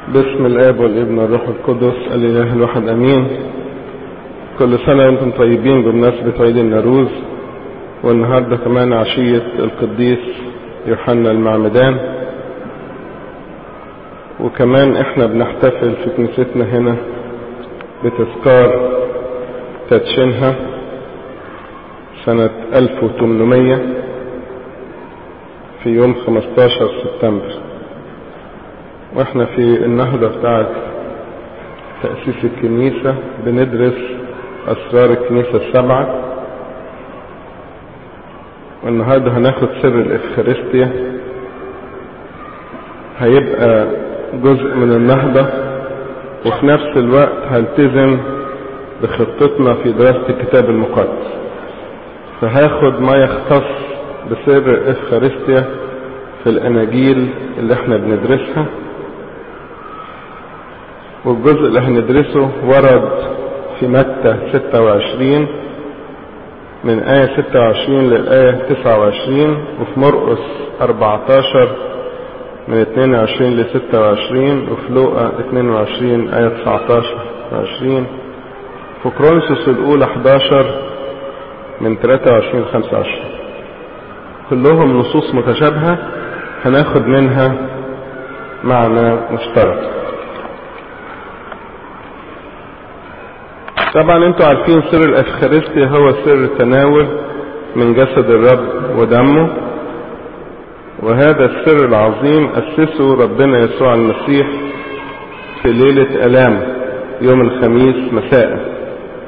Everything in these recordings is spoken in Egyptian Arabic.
باسم الاب والابن والروح القدس الاله الواحد امين كل سنة وانتم طيبين بمناسبة عيد النوروز والنهاردة كمان عشية القديس يوحنا المعمدان وكمان احنا بنحتفل في كنيستنا هنا بتذكار تدشينها سنة 1800 في يوم 15 سبتمبر واحنا في النهضة بتاعت تأسيس الكنيسة بندرس أسرار الكنيسة السبعة والنهاردة هناخد سر الإفخارستيا هيبقى جزء من النهضة وفي نفس الوقت هلتزم بخطتنا في دراسة الكتاب المقدس فهاخد ما يختص بسر الإفخارستيا في الأناجيل اللي احنا بندرسها والجزء اللي هندرسه ورد في متى 26 من آية 26 للآية 29 وفي مرقس 14 من 22 ل 26 وفي لوقا 22 آية 19 20 في كرونسوس الأولى 11 من 23 ل 25 كلهم نصوص متشابهة هناخد منها معنى مشترك طبعا انتوا عارفين سر الافخارستيا هو سر التناول من جسد الرب ودمه وهذا السر العظيم أسسه ربنا يسوع المسيح في ليلة ألام يوم الخميس مساء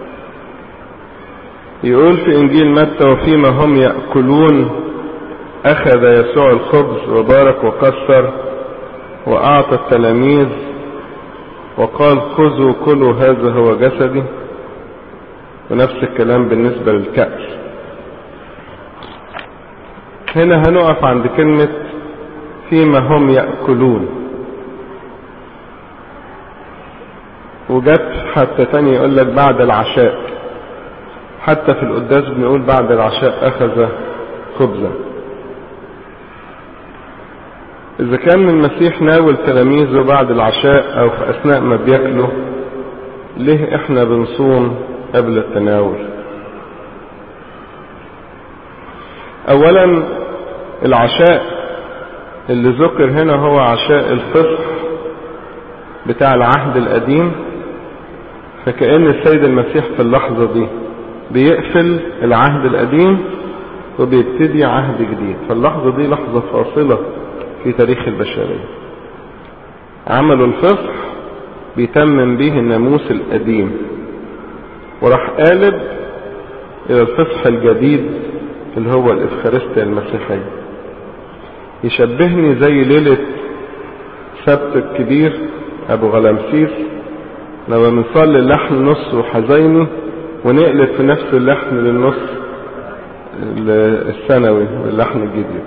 يقول في إنجيل متى وفيما هم يأكلون أخذ يسوع الخبز وبارك وكسر وأعطى التلاميذ وقال خذوا كلوا هذا هو جسدي ونفس الكلام بالنسبة للكأس هنا هنقف عند كلمة فيما هم يأكلون وجت حتى تاني يقول لك بعد العشاء حتى في القداس بنقول بعد العشاء أخذ خبزا إذا كان المسيح ناول تلاميذه بعد العشاء أو في أثناء ما بياكلوا ليه إحنا بنصوم قبل التناول أولا العشاء اللي ذكر هنا هو عشاء الفصح بتاع العهد القديم فكأن السيد المسيح في اللحظة دي بيقفل العهد القديم وبيبتدي عهد جديد فاللحظة دي لحظة فاصلة في تاريخ البشرية عملوا الفصح بيتمم به الناموس القديم وراح قالب الى الفصح الجديد اللي هو الافخارستيا المسيحية يشبهني زي ليلة سبت الكبير ابو غلامسيس لما بنصلي اللحن نص وحزيني ونقلب في نفس اللحن للنص السنوي اللحن الجديد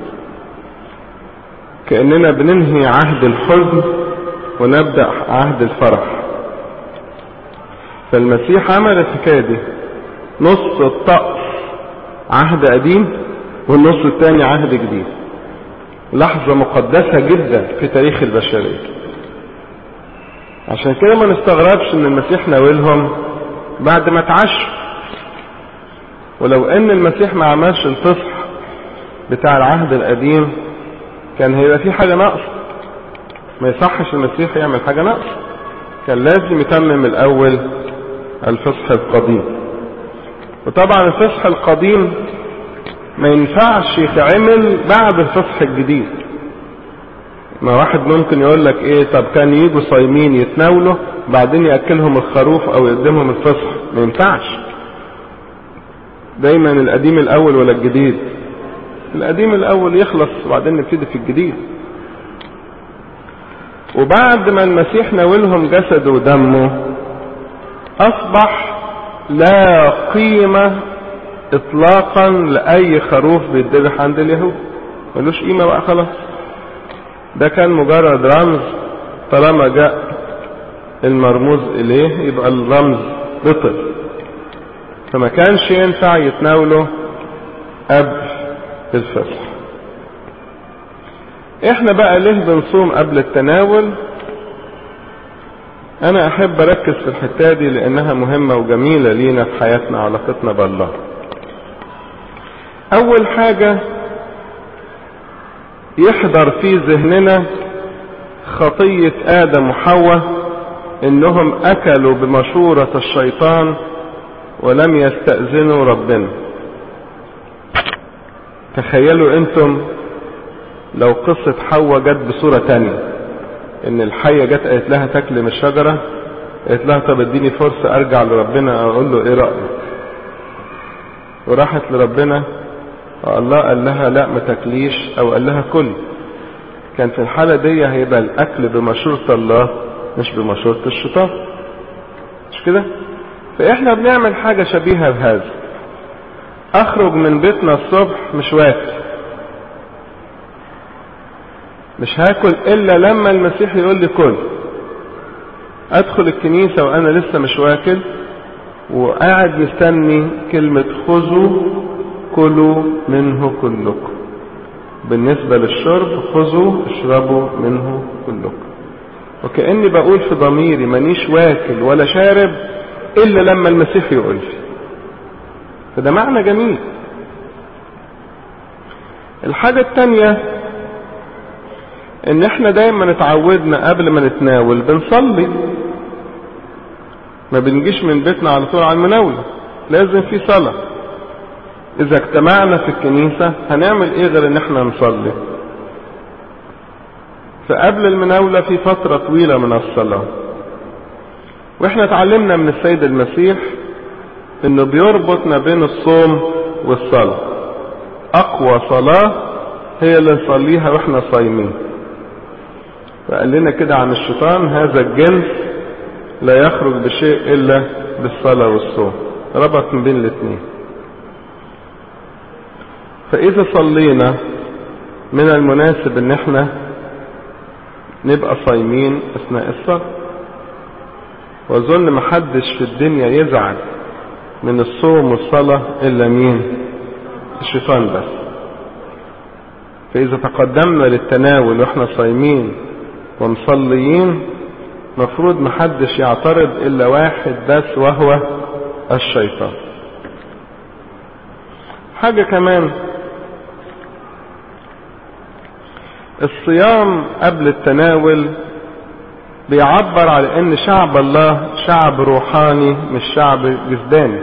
كأننا بننهي عهد الحزن ونبدأ عهد الفرح فالمسيح عمل الحكاية دي نص الطقس عهد قديم والنص الثاني عهد جديد لحظة مقدسة جدا في تاريخ البشرية عشان كده ما نستغربش ان المسيح ناولهم بعد ما اتعشوا ولو ان المسيح ما عملش الفصح بتاع العهد القديم كان هيبقى في حاجة ناقصة ما يصحش المسيح يعمل حاجة ناقصة كان لازم يتمم الاول الفصح القديم وطبعا الفصح القديم ما ينفعش يتعمل بعد الفصح الجديد ما واحد ممكن يقول لك ايه طب كان يجوا صايمين يتناولوا بعدين ياكلهم الخروف او يقدمهم الفصح ما ينفعش دايما القديم الاول ولا الجديد القديم الاول يخلص وبعدين نبتدي في الجديد وبعد ما المسيح ناولهم جسده ودمه اصبح لا قيمة اطلاقا لاي خروف بيتذبح عند اليهود ملوش قيمة بقى خلاص ده كان مجرد رمز طالما جاء المرموز اليه يبقى الرمز بطل فما كانش ينفع يتناوله قبل الفصح احنا بقى ليه بنصوم قبل التناول انا احب اركز في الحتة دي لانها مهمة وجميلة لينا في حياتنا علاقتنا بالله اول حاجة يحضر في ذهننا خطية ادم وحواء انهم اكلوا بمشورة الشيطان ولم يستأذنوا ربنا تخيلوا انتم لو قصة حواء جت بصورة تانية ان الحية جت قالت لها تاكلي من الشجرة قالت لها طب اديني فرصة ارجع لربنا اقول له ايه رأيك وراحت لربنا الله قال لها لا ما تاكليش او قال لها كل كان في الحالة دي هيبقى الاكل بمشورة الله مش بمشورة الشيطان مش كده فاحنا بنعمل حاجة شبيهة بهذا اخرج من بيتنا الصبح مش واكل مش هاكل الا لما المسيح يقول لي كل ادخل الكنيسة وانا لسه مش واكل وقاعد مستني كلمة خذوا كلوا منه كلكم بالنسبة للشرب خذوا اشربوا منه كلكم وكأني بقول في ضميري مانيش واكل ولا شارب الا لما المسيح يقول لي فده معنى جميل الحاجة التانية ان احنا دايما اتعودنا قبل ما نتناول بنصلي ما بنجيش من بيتنا على طول على المناولة لازم في صلاة اذا اجتمعنا في الكنيسة هنعمل ايه غير ان احنا نصلي فقبل المناولة في فترة طويلة من الصلاة واحنا اتعلمنا من السيد المسيح انه بيربط ما بين الصوم والصلاة اقوى صلاة هي اللي نصليها واحنا صايمين فقال لنا كده عن الشيطان هذا الجنس لا يخرج بشيء الا بالصلاة والصوم ربط ما بين الاثنين فاذا صلينا من المناسب ان احنا نبقى صايمين اثناء الصلاة واظن محدش في الدنيا يزعل من الصوم والصلاة الا مين الشيطان بس فاذا تقدمنا للتناول واحنا صايمين ومصليين مفروض محدش يعترض الا واحد بس وهو الشيطان حاجة كمان الصيام قبل التناول بيعبر على ان شعب الله شعب روحاني مش شعب جسداني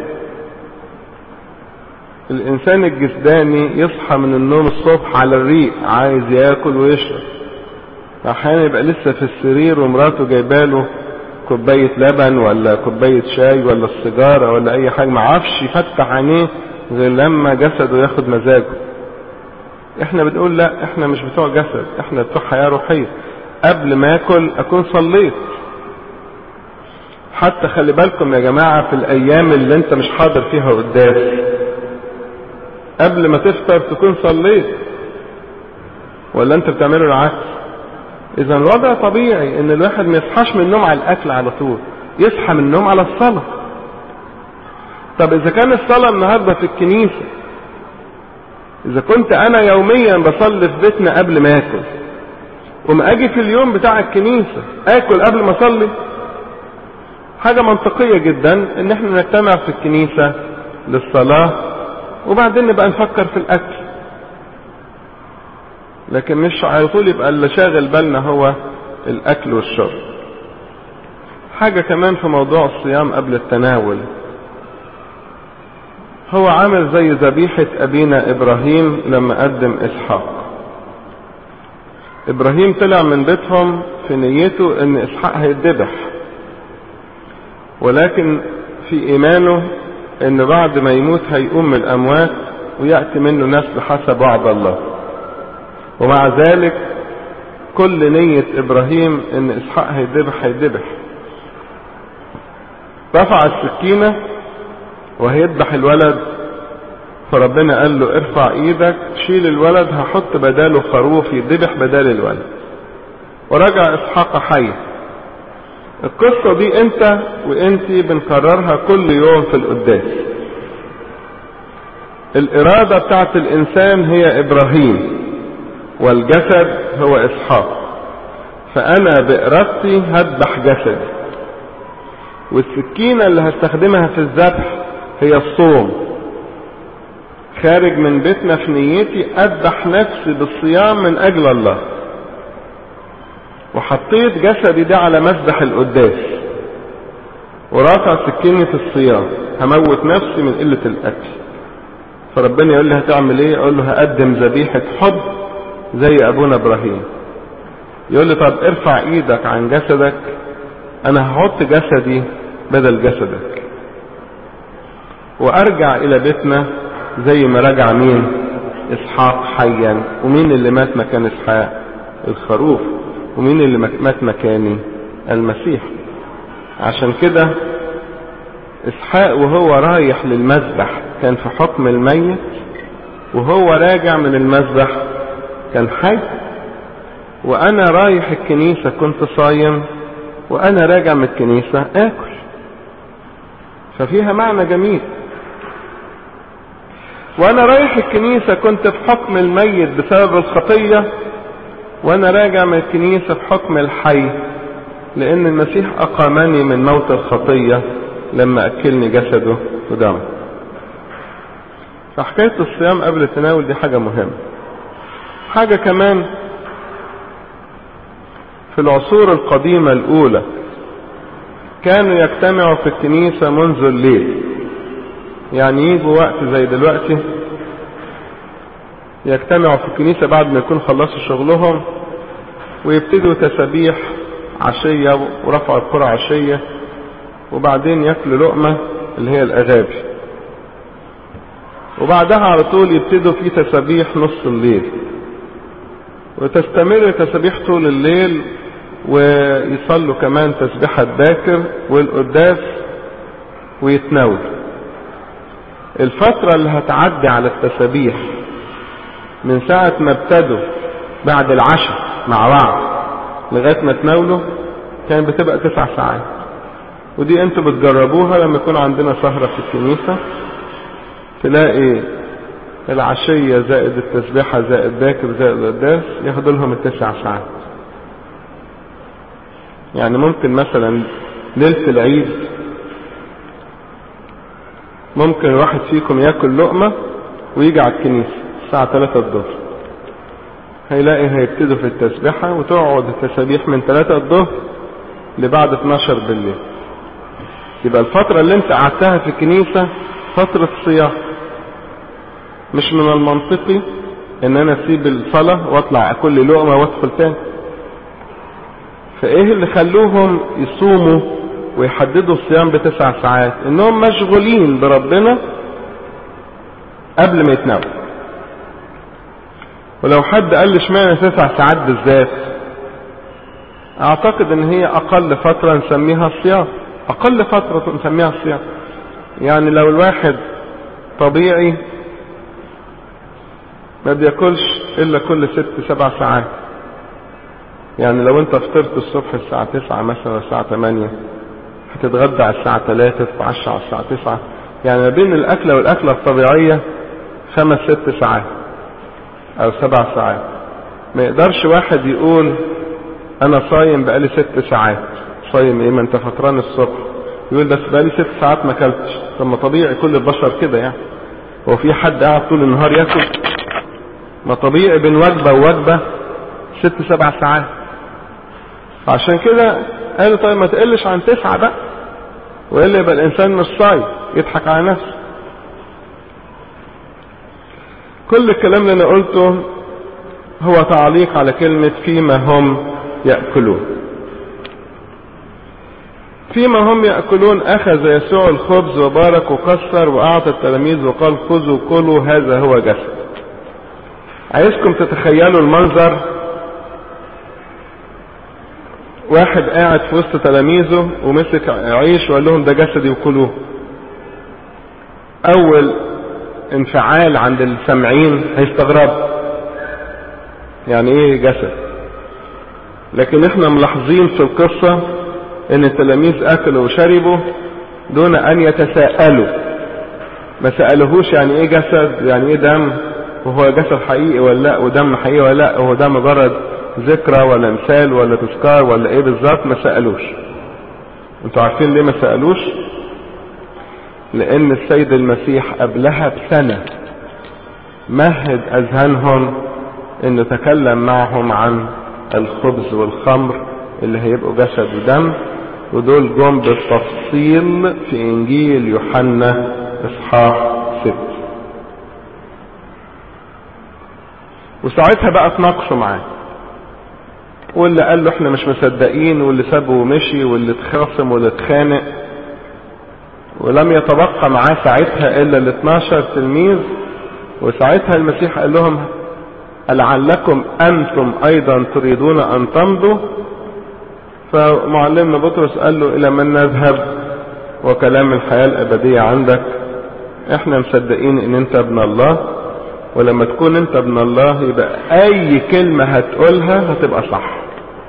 الانسان الجسداني يصحى من النوم الصبح على الريق عايز ياكل ويشرب احيانا يبقى لسه في السرير ومراته جايباله كوباية لبن ولا كوباية شاي ولا السيجارة ولا اي حاجة معرفش يفتح عينيه غير لما جسده ياخد مزاجه احنا بنقول لا احنا مش بتوع جسد احنا بتوع حياة روحية قبل ما اكل اكون صليت حتى خلي بالكم يا جماعة في الايام اللي انت مش حاضر فيها قدام قبل ما تفطر تكون صليت ولا انت بتعمله العكس اذا الوضع طبيعي ان الواحد ما يصحاش من النوم على الاكل على طول يصحى من النوم على الصلاة طب اذا كان الصلاة النهاردة في الكنيسة اذا كنت انا يوميا بصلي في بيتنا قبل ما اكل وما اجي في اليوم بتاع الكنيسة اكل قبل ما اصلي حاجة منطقية جدا ان احنا نجتمع في الكنيسة للصلاة وبعدين نبقى نفكر في الاكل لكن مش على طول يبقى اللي شاغل بالنا هو الاكل والشرب حاجة كمان في موضوع الصيام قبل التناول هو عامل زي ذبيحة ابينا ابراهيم لما قدم اسحاق ابراهيم طلع من بيتهم في نيته ان اسحاق هيتذبح ولكن في ايمانه ان بعد ما يموت هيقوم من الاموات ويأتي منه نسل حسب وعد الله ومع ذلك كل نية ابراهيم ان اسحاق هيتذبح هيتذبح رفع السكينة وهيذبح الولد فربنا قال له ارفع ايدك شيل الولد هحط بداله خروف يذبح بدال الولد ورجع اسحاق حي القصة دي انت وانتي بنكررها كل يوم في القداس الارادة بتاعت الانسان هي ابراهيم والجسد هو اسحاق فانا بارادتي هذبح جسدي والسكينة اللي هستخدمها في الذبح هي الصوم خارج من بيتنا في نيتي أذبح نفسي بالصيام من أجل الله وحطيت جسدي ده على مذبح القداس ورافع سكينة الصيام هموت نفسي من قلة الأكل فربنا يقول لي هتعمل ايه اقول له هقدم ذبيحة حب زي ابونا ابراهيم يقول لي طب ارفع ايدك عن جسدك انا هحط جسدي بدل جسدك وارجع الى بيتنا زي ما رجع مين اسحاق حيا ومين اللي مات مكان اسحاق الخروف ومين اللي مات مكاني المسيح عشان كده اسحاق وهو رايح للمذبح كان في حكم الميت وهو راجع من المذبح كان حي وانا رايح الكنيسة كنت صايم وانا راجع من الكنيسة اكل ففيها معنى جميل وانا رايح الكنيسة كنت في حكم الميت بسبب الخطية وانا راجع من الكنيسة في حكم الحي لان المسيح اقامني من موت الخطية لما اكلني جسده ودمه فحكاية الصيام قبل التناول دي حاجة مهمة حاجة كمان في العصور القديمة الأولى كانوا يجتمعوا في الكنيسة منذ الليل يعني يجوا وقت زي دلوقتي يجتمعوا في الكنيسة بعد ما يكون خلصوا شغلهم ويبتدوا تسابيح عشية ورفع القرى عشية وبعدين ياكلوا لقمة اللي هي الأغابي وبعدها على طول يبتدوا في تسابيح نص الليل وتستمر تسابيح طول الليل ويصلوا كمان تسبيحة باكر والقداس ويتناول الفترة اللي هتعدي على التسابيح من ساعة ما ابتدوا بعد العشاء مع بعض لغاية ما تناولوا كانت بتبقى تسع ساعات ودي انتوا بتجربوها لما يكون عندنا سهرة في الكنيسة تلاقي العشية زائد التسبيحة زائد باكر زائد القداس ياخدوا لهم التسع ساعات يعني ممكن مثلا ليلة العيد ممكن واحد فيكم ياكل لقمة ويجي على الكنيسة الساعة 3 الظهر هيلاقي هيبتدوا في التسبيحة وتقعد التسابيح من 3 الظهر لبعد 12 بالليل يبقى الفترة اللي انت قعدتها في الكنيسة فترة صيام مش من المنطقي ان انا اسيب الصلاة واطلع اكل لي لقمة وادخل تاني فايه اللي خلوهم يصوموا ويحددوا الصيام بتسع ساعات انهم مشغولين بربنا قبل ما يتناولوا ولو حد قال لي اشمعنى تسع ساعات بالذات اعتقد ان هي اقل فترة نسميها الصيام اقل فترة نسميها الصيام يعني لو الواحد طبيعي ما بياكلش الا كل ست سبع ساعات يعني لو انت فطرت الصبح الساعة تسعة مثلا الساعة تمانية هتتغدى على الساعة تلاتة تتعشى على الساعة تسعة يعني ما بين الأكلة والأكلة الطبيعية خمس ست ساعات أو سبع ساعات ما يقدرش واحد يقول أنا صايم بقالي ست ساعات صايم إيه ما أنت فطران الصبح يقول بس بقالي ست ساعات ما أكلتش طب ما طبيعي كل البشر كده يعني هو في حد قاعد طول النهار ياكل ما طبيعي بين وجبة ووجبة ست سبع ساعات عشان كده قالوا طيب ما تقلش عن تسعة بقى وإلا يبقى الإنسان مش صايم يضحك على نفسه كل الكلام اللي أنا قلته هو تعليق على كلمة فيما هم يأكلون فيما هم يأكلون أخذ يسوع الخبز وبارك وكسر وأعطى التلاميذ وقال خذوا كلوا هذا هو جسد عايزكم تتخيلوا المنظر واحد قاعد في وسط تلاميذه ومسك عيش وقال لهم ده جسدي وكلوه اول انفعال عند السامعين هيستغربوا يعني ايه جسد لكن احنا ملاحظين في القصة ان التلاميذ اكلوا وشربوا دون ان يتساءلوا ما سألوهوش يعني ايه جسد يعني ايه دم وهو جسد حقيقي ولا لا ودم حقيقي ولا لا وهو ده مجرد ذكرى ولا مثال ولا تذكار ولا ايه بالظبط ما سألوش انتوا عارفين ليه ما سألوش لان السيد المسيح قبلها بسنة مهد اذهانهم انه تكلم معهم عن الخبز والخمر اللي هيبقوا جسد ودم ودول جم بالتفصيل في انجيل يوحنا اصحاح ست وساعتها بقى اتناقشوا معاه واللي قال له احنا مش مصدقين واللي سابه ومشي واللي اتخاصم واللي اتخانق ولم يتبقى معاه ساعتها الا ال 12 تلميذ وساعتها المسيح قال لهم لعلكم انتم ايضا تريدون ان تمضوا فمعلمنا بطرس قال له الى من نذهب وكلام الحياة الابدية عندك احنا مصدقين ان انت ابن الله ولما تكون انت ابن الله يبقى اي كلمة هتقولها هتبقى صح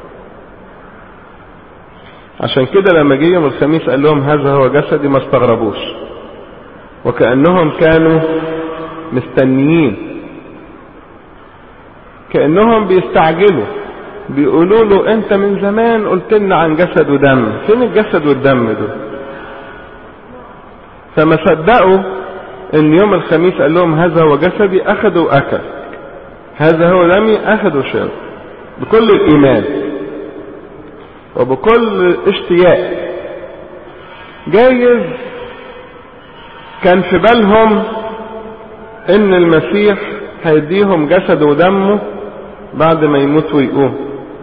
عشان كده لما جه يوم الخميس قال لهم هذا هو جسدي ما استغربوش وكأنهم كانوا مستنيين كأنهم بيستعجلوا بيقولوا له انت من زمان قلت لنا عن جسد ودم فين الجسد والدم دول فما صدقوا ان يوم الخميس قال لهم هذا هو جسدي اخذوا واكل هذا هو دمي اخذوا شرب بكل الايمان وبكل اشتياق جايز كان في بالهم ان المسيح هيديهم جسد ودمه بعد ما يموت ويقوم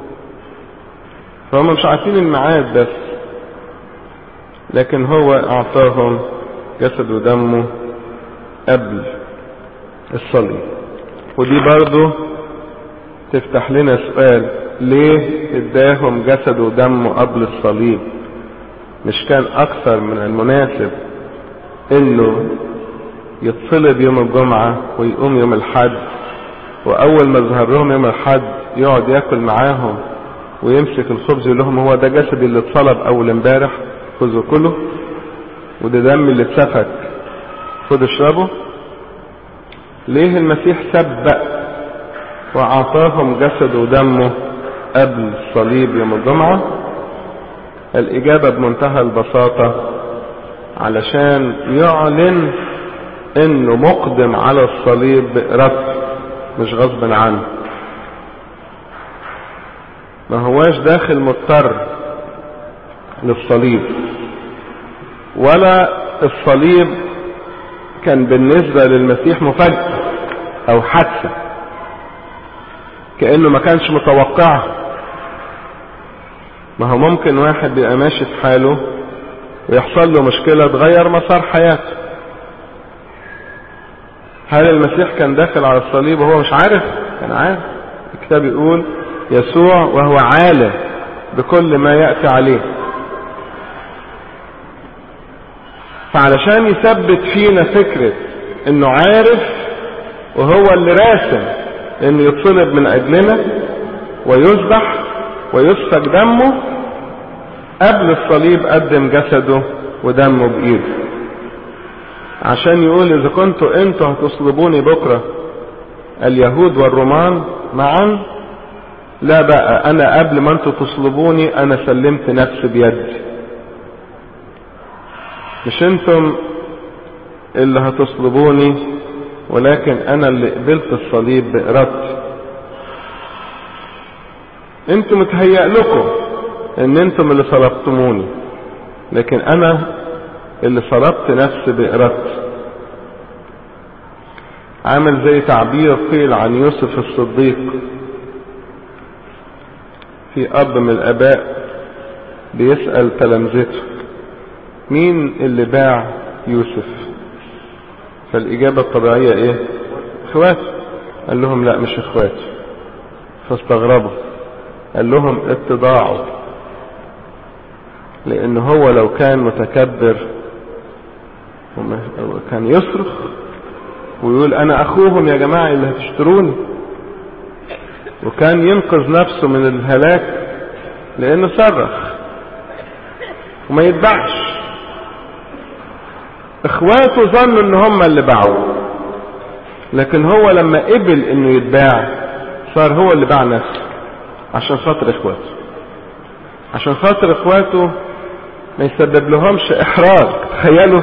فهم مش عارفين الميعاد بس لكن هو اعطاهم جسد ودمه قبل الصليب ودي برضو تفتح لنا سؤال ليه اداهم جسد ودمه قبل الصليب مش كان اكثر من المناسب انه يتصلب يوم الجمعة ويقوم يوم الحد واول ما ظهر لهم يوم الحد يقعد ياكل معاهم ويمسك الخبز يقول لهم هو ده جسدي اللي اتصلب اول امبارح خذوا كله وده دم اللي اتسفك خد اشربه ليه المسيح سبق واعطاهم جسد ودمه قبل الصليب يوم الجمعة الاجابة بمنتهى البساطة علشان يعلن انه مقدم على الصليب بإرادته مش غصب عنه ما هواش داخل مضطر للصليب ولا الصليب كان بالنسبة للمسيح مفاجأة او حادثة كأنه ما كانش متوقعها ما هو ممكن واحد بيبقى ماشي في حاله ويحصل له مشكلة تغير مسار حياته هل المسيح كان داخل على الصليب وهو مش عارف كان عارف الكتاب يقول يسوع وهو عالم بكل ما يأتي عليه فعلشان يثبت فينا فكرة انه عارف وهو اللي راسم انه يتصلب من اجلنا ويذبح ويسفك دمه قبل الصليب قدم جسده ودمه بايده عشان يقول اذا كنتوا انتوا هتصلبوني بكرة اليهود والرومان معا لا بقى انا قبل ما انتوا تصلبوني انا سلمت نفسي بيدي مش انتم اللي هتصلبوني ولكن انا اللي قبلت الصليب بارادتي انتم متهيأ لكم ان انتم اللي صلبتموني لكن انا اللي صلبت نفسي بارادتي عامل زي تعبير قيل عن يوسف الصديق في اب من الاباء بيسأل تلامذته مين اللي باع يوسف فالاجابة الطبيعية ايه اخواته قال لهم لا مش اخواته فاستغربوا قال لهم اتضاعوا لان هو لو كان متكبر كان يصرخ ويقول انا اخوهم يا جماعة اللي هتشتروني وكان ينقذ نفسه من الهلاك لانه صرخ وما يتبعش اخواته ظنوا ان هم اللي باعوا لكن هو لما قبل انه يتباع صار هو اللي باع نفسه عشان خاطر اخواته عشان خاطر اخواته ما يسبب لهمش احراج تخيلوا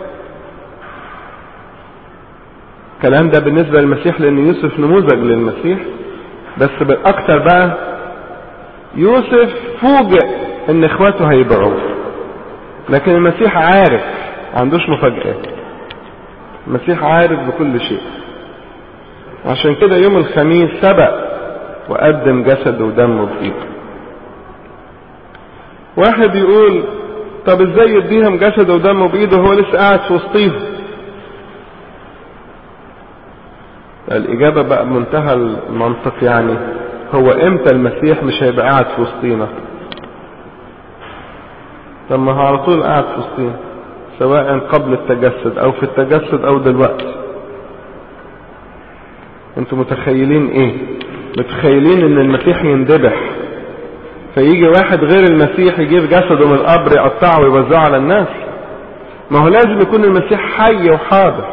الكلام ده بالنسبة للمسيح لان يوسف نموذج للمسيح بس بالاكتر بقى يوسف فوجئ ان اخواته هيبيعوه لكن المسيح عارف ما عندوش مفاجآت المسيح عارف بكل شيء عشان كده يوم الخميس سبق وقدم جسده ودمه بإيده واحد يقول طب ازاي يديهم جسده ودمه بإيده هو لسه قاعد في وسطيهم الإجابة بقى بمنتهى المنطق يعني هو امتى المسيح مش هيبقى قاعد في وسطينا طب ما هو على طول قاعد في وسطينا سواء قبل التجسد او في التجسد او دلوقتي انتوا متخيلين ايه متخيلين ان المسيح يندبح فيجي واحد غير المسيح يجيب جسده من القبر يقطعه ويوزعه على الناس ما هو لازم يكون المسيح حي وحاضر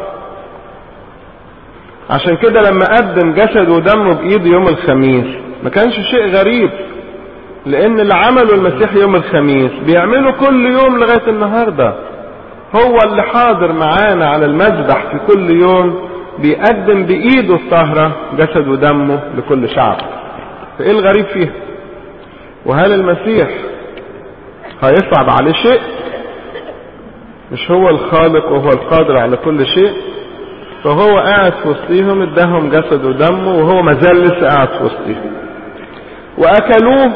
عشان كده لما قدم جسده ودمه بايده يوم الخميس ما كانش شيء غريب لان اللي عمله المسيح يوم الخميس بيعمله كل يوم لغاية النهاردة هو اللي حاضر معانا على المذبح في كل يوم بيقدم بايده الطاهرة جسد ودمه لكل شعب فايه الغريب فيها وهل المسيح هيصعب عليه شيء مش هو الخالق وهو القادر على كل شيء فهو قاعد في وسطيهم اداهم جسد ودمه وهو مازال لسه قاعد في وسطيهم واكلوه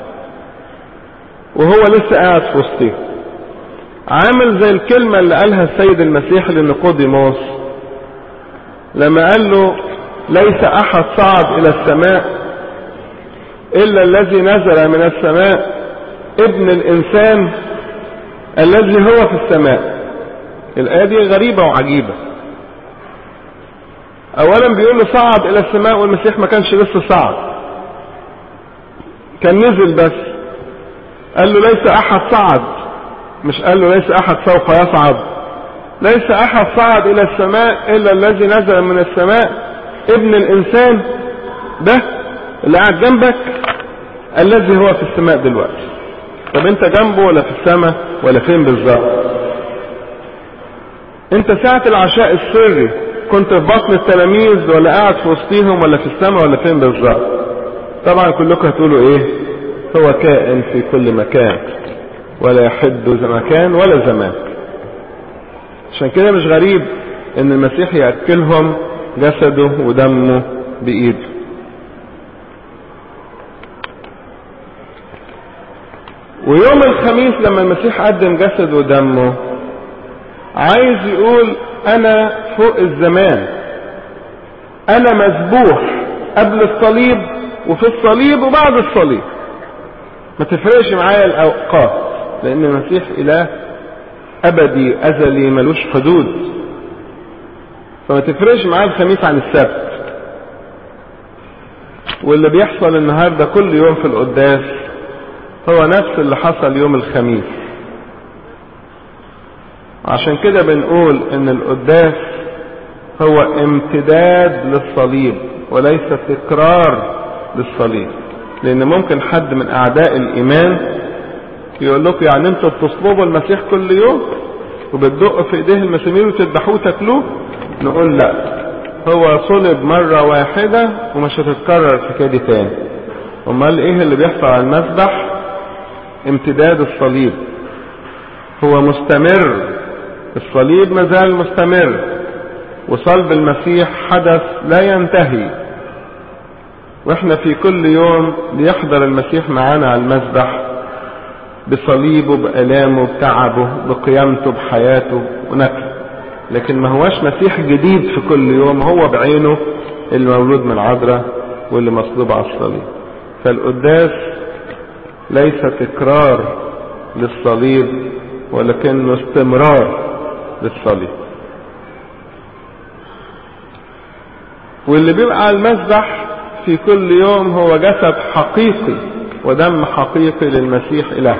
وهو لسه قاعد في وسطيهم عامل زي الكلمة اللي قالها السيد المسيح لنيقوديموس لما قال له ليس احد صعد الى السماء الا الذي نزل من السماء ابن الانسان الذي هو في السماء الايه دي غريبة وعجيبة اولا بيقول له صعد الى السماء والمسيح ما كانش لسه صعد كان نزل بس قال له ليس احد صعد مش قال له ليس احد سوف يصعد ليس احد صعد الى السماء الا الذي نزل من السماء ابن الانسان ده اللي قاعد جنبك الذي هو في السماء دلوقتي طب انت جنبه ولا في السماء ولا فين بالظبط انت ساعة العشاء السري كنت في بطن التلاميذ ولا قاعد في وسطيهم ولا في السماء ولا فين بالظبط طبعا كلكم هتقولوا ايه هو كائن في كل مكان ولا يحد مكان ولا زمان عشان كده مش غريب ان المسيح يأكلهم جسده ودمه بإيده ويوم الخميس لما المسيح قدم جسد ودمه عايز يقول انا فوق الزمان انا مذبوح قبل الصليب وفي الصليب وبعد الصليب ما تفرقش معايا الاوقات لان المسيح اله ابدي ازلي ملوش حدود فما تفرقش معايا الخميس عن السبت واللي بيحصل النهارده كل يوم في القداس هو نفس اللي حصل يوم الخميس عشان كده بنقول ان القداس هو امتداد للصليب وليس تكرار للصليب لان ممكن حد من اعداء الايمان يقول لكم يعني انتوا بتصلبوا المسيح كل يوم وبتدقوا في ايديه المسامير وتذبحوه تاكلوه نقول لا هو صلب مرة واحدة ومش هتتكرر الحكاية دي تاني امال ايه اللي بيحصل على المذبح امتداد الصليب هو مستمر الصليب مازال مستمر وصلب المسيح حدث لا ينتهي واحنا في كل يوم بيحضر المسيح معانا على المذبح بصليبه بألامه بتعبه بقيامته بحياته ونكسه لكن ما هواش مسيح جديد في كل يوم هو بعينه اللي مولود من العذراء واللي مصلوب على الصليب فالقداس ليس تكرار للصليب ولكنه استمرار للصليب واللي بيبقى على المذبح في كل يوم هو جسد حقيقي ودم حقيقي للمسيح إله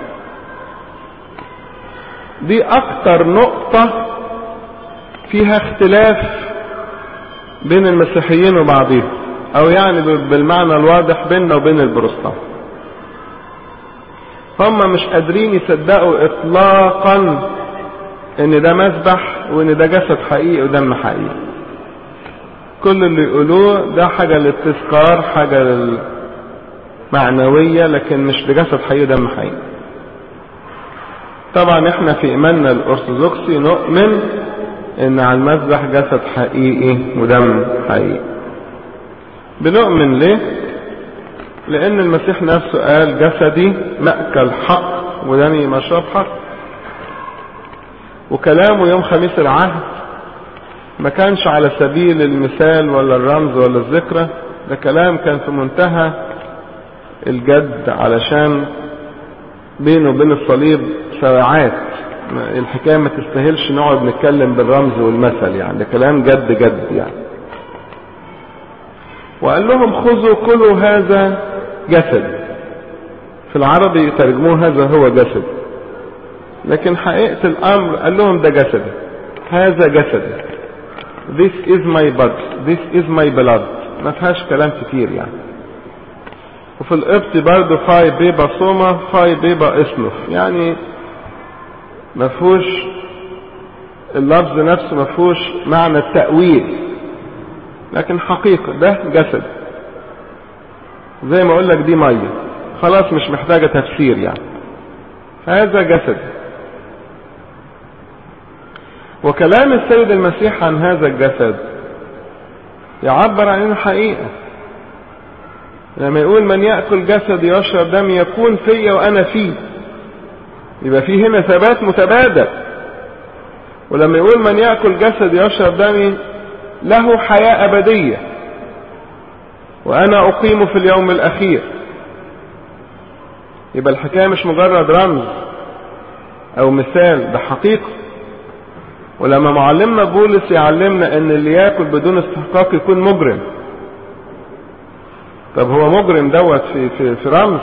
دي أكتر نقطة فيها اختلاف بين المسيحيين وبعضهم أو يعني بالمعنى الواضح بيننا وبين البروتستانت هم مش قادرين يصدقوا اطلاقا ان ده مسبح وان ده جسد حقيقي ودم حقيقي كل اللي يقولوه ده حاجة للتذكار حاجة للمعنوية لكن مش بجسد حقيقي ودم حقيقي طبعا احنا في ايماننا الارثوذكسي نؤمن ان على المذبح جسد حقيقي ودم حقيقي بنؤمن ليه لان المسيح نفسه قال جسدي مأكل حق ودمي مشرب حق وكلامه يوم خميس العهد ما كانش على سبيل المثال ولا الرمز ولا الذكرى ده كلام كان في منتهى الجد علشان بينه وبين الصليب ساعات الحكاية ما تستاهلش نقعد نتكلم بالرمز والمثل يعني ده كلام جد جد يعني وقال لهم خذوا كلوا هذا جسد في العربي يترجموه هذا هو جسد لكن حقيقة الأمر قال لهم ده جسد هذا جسد this is my body this is my blood ما فيهاش كلام كتير يعني وفي القبط برضه فاي بيبا صوما فاي بيبا اصنف يعني ما فيهوش اللفظ نفسه ما فيهوش معنى التأويل لكن حقيقة ده جسد زي ما اقول لك دي مية خلاص مش محتاجة تفسير يعني هذا جسد وكلام السيد المسيح عن هذا الجسد يعبر عن الحقيقة لما يقول من يأكل جسد يشرب دم يكون فيا وأنا فيه يبقى فيه هنا ثبات متبادل ولما يقول من يأكل جسد يشرب دمي له حياة أبدية وأنا أقيم في اليوم الأخير يبقى الحكاية مش مجرد رمز أو مثال ده حقيقة ولما معلمنا بولس يعلمنا ان اللي ياكل بدون استحقاق يكون مجرم طب هو مجرم دوت في, في, في رمز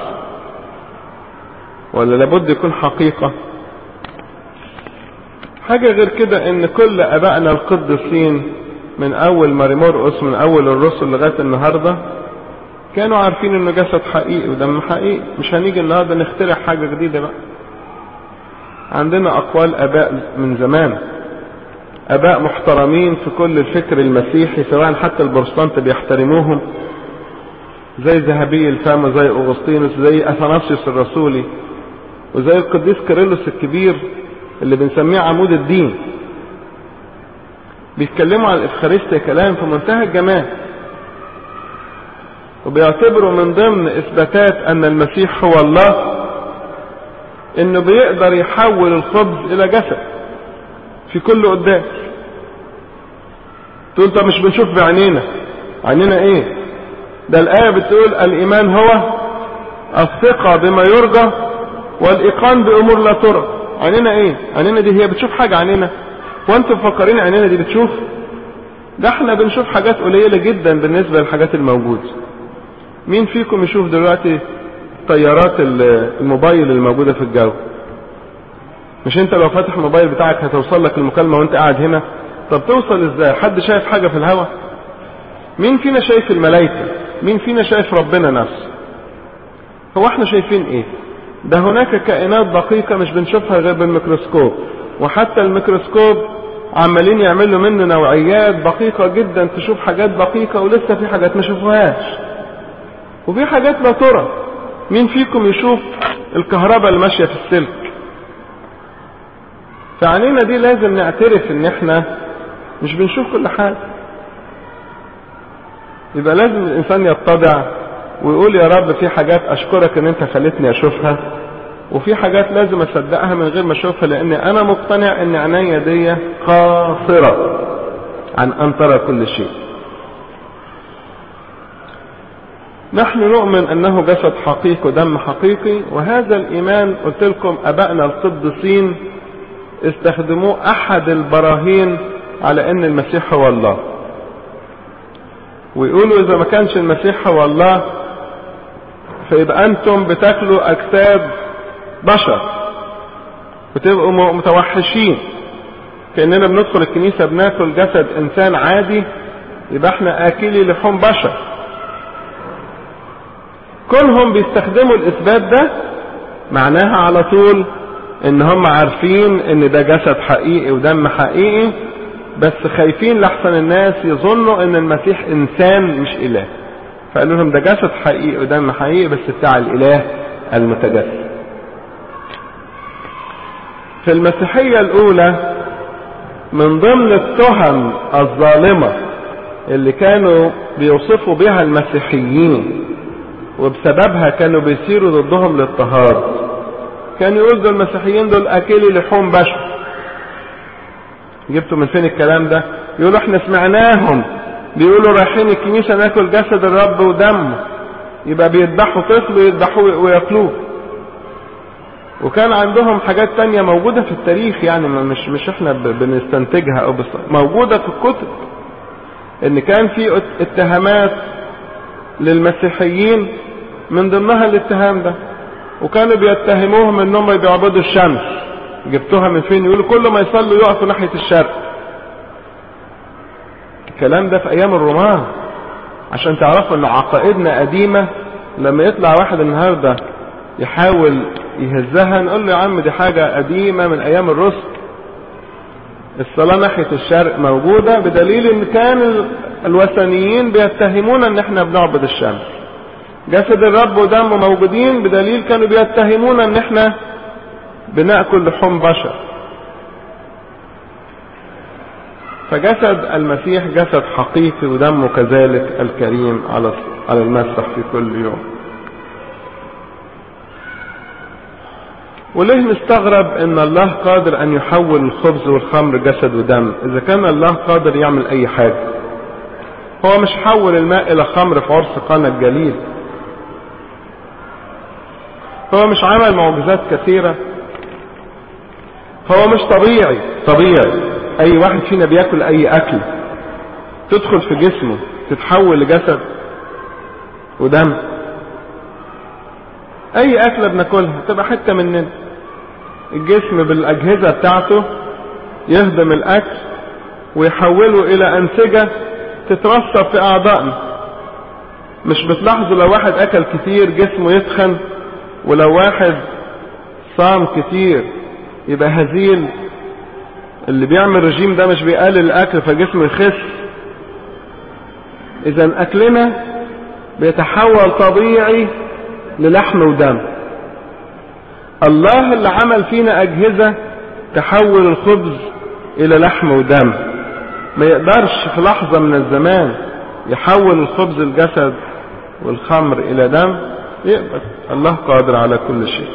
ولا لابد يكون حقيقة حاجة غير كده ان كل ابائنا القديسين من اول ماريمورقس من اول الرسل لغاية النهاردة كانوا عارفين انه جسد حقيقي ودم حقيقي مش هنيجي النهاردة نخترع حاجة جديدة بقى عندنا اقوال اباء من زمان اباء محترمين في كل الفكر المسيحي سواء حتى البروتستانت بيحترموهم زي ذهبي الفم زي اغسطينوس زي اثناسيوس الرسولي وزي القديس كيرلس الكبير اللي بنسميه عمود الدين بيتكلموا عن الافخارستيا كلام في منتهى الجمال وبيعتبروا من ضمن اثباتات ان المسيح هو الله انه بيقدر يحول الخبز الى جسد في كل قداس تقول طب مش بنشوف بعينينا عينينا ايه ده الآية بتقول الإيمان هو الثقة بما يرجى والإيقان بأمور لا ترى عينينا ايه عينينا دي هي بتشوف حاجة عينينا وانتم مفكرين عينينا دي بتشوف ده احنا بنشوف حاجات قليلة جدا بالنسبة للحاجات الموجودة مين فيكم يشوف دلوقتي طيارات الموبايل الموجودة في الجو مش انت لو فاتح الموبايل بتاعك هتوصل لك المكالمة وانت قاعد هنا طب توصل ازاي حد شايف حاجة في الهواء مين فينا شايف الملائكة مين فينا شايف ربنا نفسه هو احنا شايفين ايه ده هناك كائنات دقيقة مش بنشوفها غير بالميكروسكوب وحتى الميكروسكوب عمالين يعملوا منه نوعيات دقيقة جدا تشوف حاجات دقيقة ولسه في حاجات ما شوفوهاش وفي حاجات لا ترى مين فيكم يشوف الكهرباء اللي ماشية في السلك فعنينا دي لازم نعترف ان احنا مش بنشوف كل حاجة يبقى لازم الانسان يتضع ويقول يا رب في حاجات اشكرك ان انت خلتني اشوفها وفي حاجات لازم اصدقها من غير ما اشوفها لان انا مقتنع ان عينيا دي قاصرة عن ان ترى كل شيء نحن نؤمن انه جسد حقيقي ودم حقيقي وهذا الايمان قلت لكم ابائنا القديسين استخدموه احد البراهين على ان المسيح هو الله ويقولوا اذا ما كانش المسيح هو الله فيبقى انتم بتاكلوا اجساد بشر بتبقوا متوحشين كاننا بندخل الكنيسه بناكل جسد انسان عادي يبقى احنا اكلي لحوم بشر كونهم بيستخدموا الاثبات ده معناها على طول ان هم عارفين ان ده جسد حقيقي ودم حقيقي بس خايفين لحسن الناس يظنوا ان المسيح انسان مش اله فقالوا لهم ده جسد حقيقي ودم حقيقي بس بتاع الاله المتجسد في المسيحية الاولى من ضمن التهم الظالمة اللي كانوا بيوصفوا بها المسيحيين وبسببها كانوا بيصيروا ضدهم الاضطهاد كان يقول دول المسيحيين دول اكلي لحوم بشر جبتوا من فين الكلام ده يقولوا احنا سمعناهم بيقولوا رايحين الكنيسة ناكل جسد الرب ودمه يبقى بيذبحوا طفل ويذبحوه وياكلوه وكان عندهم حاجات تانية موجودة في التاريخ يعني مش مش احنا بنستنتجها او بس موجودة في الكتب ان كان في اتهامات للمسيحيين من ضمنها الاتهام ده وكانوا بيتهموهم انهم بيعبدوا الشمس جبتوها من فين يقولوا كل ما يصلوا يقفوا ناحية الشرق الكلام ده في ايام الرومان عشان تعرفوا ان عقائدنا قديمة لما يطلع واحد النهاردة يحاول يهزها نقول له يا عم دي حاجة قديمة من ايام الرسل الصلاة ناحية الشرق موجودة بدليل ان كان الوثنيين بيتهمون ان احنا بنعبد الشمس جسد الرب ودمه موجودين بدليل كانوا بيتهمون ان احنا بناكل لحوم بشر فجسد المسيح جسد حقيقي ودمه كذلك الكريم على على المسح في كل يوم وليه نستغرب ان الله قادر ان يحول الخبز والخمر جسد ودم اذا كان الله قادر يعمل اي حاجة هو مش حول الماء الى خمر في عرس قانا الجليل هو مش عمل معجزات كثيرة هو مش طبيعي طبيعي اي واحد فينا بياكل اي اكل تدخل في جسمه تتحول لجسد ودم اي اكلة بناكلها تبقى حتة مننا الجسم بالاجهزة بتاعته يهضم الاكل ويحوله الى انسجة تترسب في اعضائنا مش بتلاحظوا لو واحد اكل كتير جسمه يتخن ولو واحد صام كتير يبقى هزيل اللي بيعمل رجيم ده مش بيقلل الاكل فجسمه يخس اذا اكلنا بيتحول طبيعي للحم ودم الله اللي عمل فينا اجهزة تحول الخبز الى لحم ودم ما يقدرش في لحظة من الزمان يحول الخبز الجسد والخمر الى دم يقدر الله قادر على كل شيء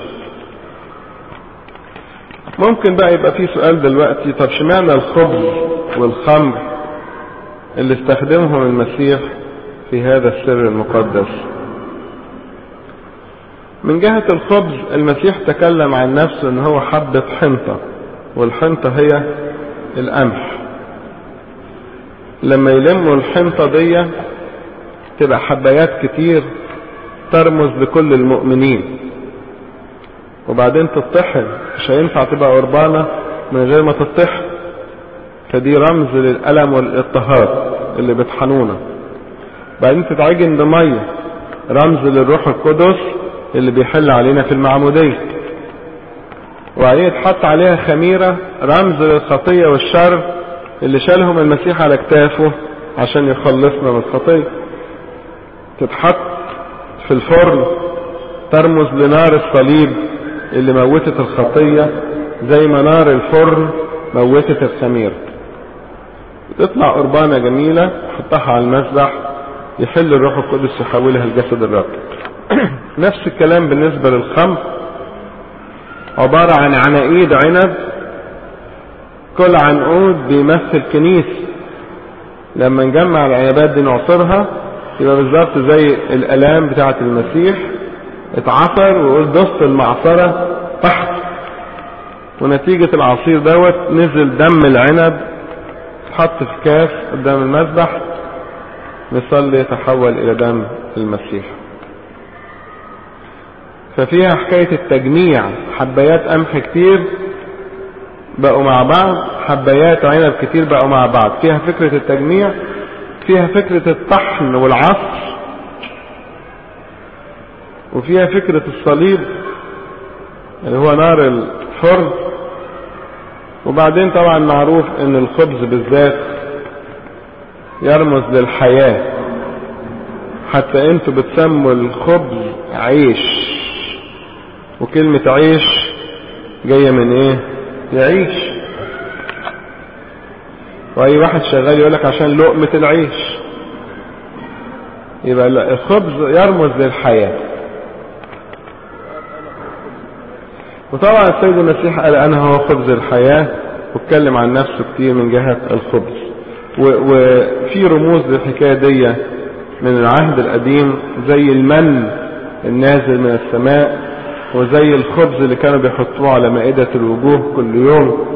ممكن بقى يبقى في سؤال دلوقتي طب شمعنى الخبز والخمر اللي استخدمهم المسيح في هذا السر المقدس من جهة الخبز المسيح تكلم عن نفسه ان هو حبة حنطة والحنطة هي القمح لما يلموا الحنطة دي تبقى حبايات كتير ترمز لكل المؤمنين وبعدين تطحن مش هينفع تبقى قربانة من غير ما تطحن فدي رمز للألم والاضطهاد اللي بيطحنونا بعدين تتعجن بمية رمز للروح القدس اللي بيحل علينا في المعمودية وبعدين يتحط عليها خميرة رمز للخطية والشر اللي شالهم المسيح على كتافه عشان يخلصنا من الخطية تتحط في الفرن ترمز لنار الصليب اللي موتت الخطية زي ما نار الفرن موتت الخمير تطلع قربانة جميلة حطها على المسبح يحل الروح القدس يحولها لجسد الرب نفس الكلام بالنسبة للخمر عبارة عن عناقيد عنب كل عنقود بيمثل كنيسة لما نجمع العنبات دي نعصرها يبقى بالظبط زي الالام بتاعة المسيح اتعصر وقول دوست المعصرة تحت ونتيجة العصير دوت نزل دم العنب اتحط في كاس قدام المذبح نصلي يتحول الى دم المسيح ففيها حكاية التجميع حبايات قمح كتير بقوا مع بعض حبايات عنب كتير بقوا مع بعض فيها فكرة التجميع فيها فكرة الطحن والعصر وفيها فكرة الصليب اللي هو نار الفرن وبعدين طبعا معروف ان الخبز بالذات يرمز للحياة حتى انتوا بتسموا الخبز عيش وكلمة عيش جاية من ايه يعيش واي واحد شغال يقولك عشان لقمة العيش يبقى الخبز يرمز للحياة وطبعا السيد المسيح قال انا هو خبز الحياة واتكلم عن نفسه كتير من جهة الخبز وفي رموز للحكاية دي من العهد القديم زي المن النازل من السماء وزي الخبز اللي كانوا بيحطوه على مائدة الوجوه كل يوم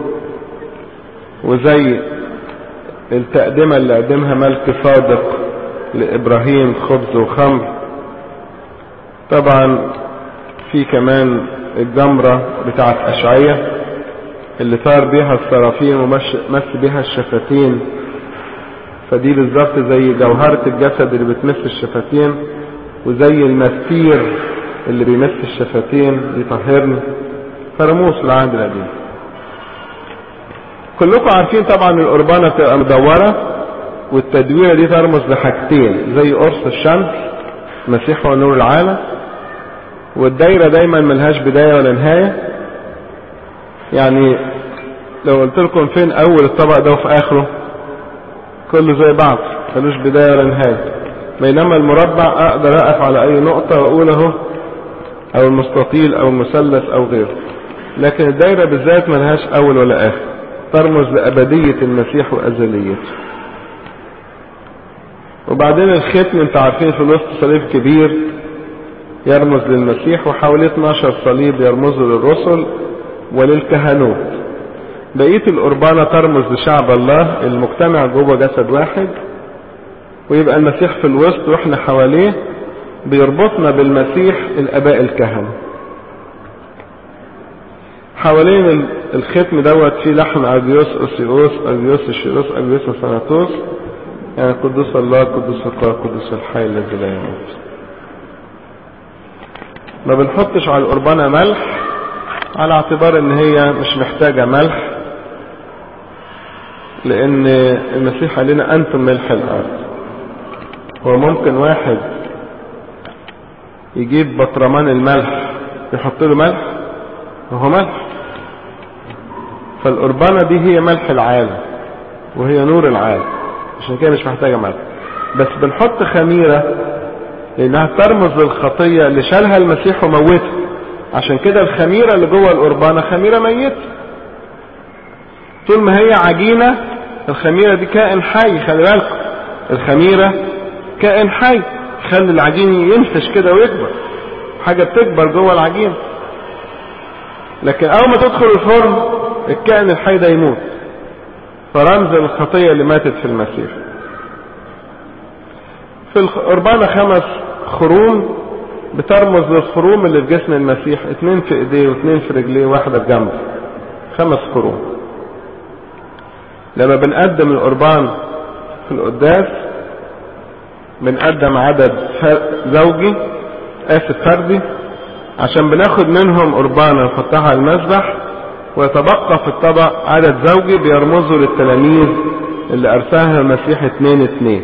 وزي التقدمة اللي قدمها ملك صادق لإبراهيم خبز وخمر طبعا في كمان الجمرة بتاعت أشعية اللي طار بيها الصرافين ومس بيها الشفتين فدي بالظبط زي جوهرة الجسد اللي بتمس الشفتين وزي المسير اللي بيمس الشفتين يطهرني فرموز العهد القديم كلكم عارفين طبعا القربانة بتبقى مدورة والتدويرة دي ترمز لحاجتين زي قرص الشمس المسيح هو نور العالم والدايرة دايما ملهاش بداية ولا نهاية يعني لو قلت لكم فين اول الطبق ده وفي اخره كله زي بعض ملوش بداية ولا نهاية بينما المربع اقدر اقف على اي نقطة واقول اهو او المستطيل او المثلث او غيره لكن الدايرة بالذات ملهاش اول ولا اخر ترمز لابدية المسيح وازليته وبعدين الختم انت عارفين في الوسط صليب كبير يرمز للمسيح وحواليه 12 صليب يرمزوا للرسل وللكهنوت بقية القربانة ترمز لشعب الله المجتمع جوه جسد واحد ويبقى المسيح في الوسط واحنا حواليه بيربطنا بالمسيح الاباء الكهنة حوالين الختم دوت فيه لحن اجيوس اوسيوس اجيوس الشيروس اجيوس الثناتوس يعني قدوس الله قدوس الله قدوس الحي الذي لا يموت ما بنحطش على القربانة ملح على اعتبار ان هي مش محتاجة ملح لان المسيح قال لنا انتم ملح الارض هو ممكن واحد يجيب بطرمان الملح يحط له ملح وهو ملح فالقربانة دي هي ملح العالم وهي نور العالم عشان كده مش محتاجة ملح بس بنحط خميرة لانها ترمز للخطية اللي شالها المسيح وموته عشان كده الخميرة اللي جوه القربانة خميرة ميتة طول ما هي عجينة الخميرة دي كائن حي خلي بالكم الخميرة كائن حي خلي العجين ينفش كده ويكبر حاجة بتكبر جوه العجين لكن اول ما تدخل الفرن الكائن الحي ده يموت فرمز الخطية اللي ماتت في المسيح في القربانة خمس خروم بترمز للخروم اللي في جسم المسيح اتنين في ايديه واتنين في رجليه واحدة في جنبه خمس خروم لما بنقدم القربان في القداس بنقدم عدد زوجي اسف فردي عشان بناخد منهم قربانة نحطها على المذبح ويتبقى في الطبق عدد زوجي بيرمزوا للتلاميذ اللي ارسلها المسيح اتنين اتنين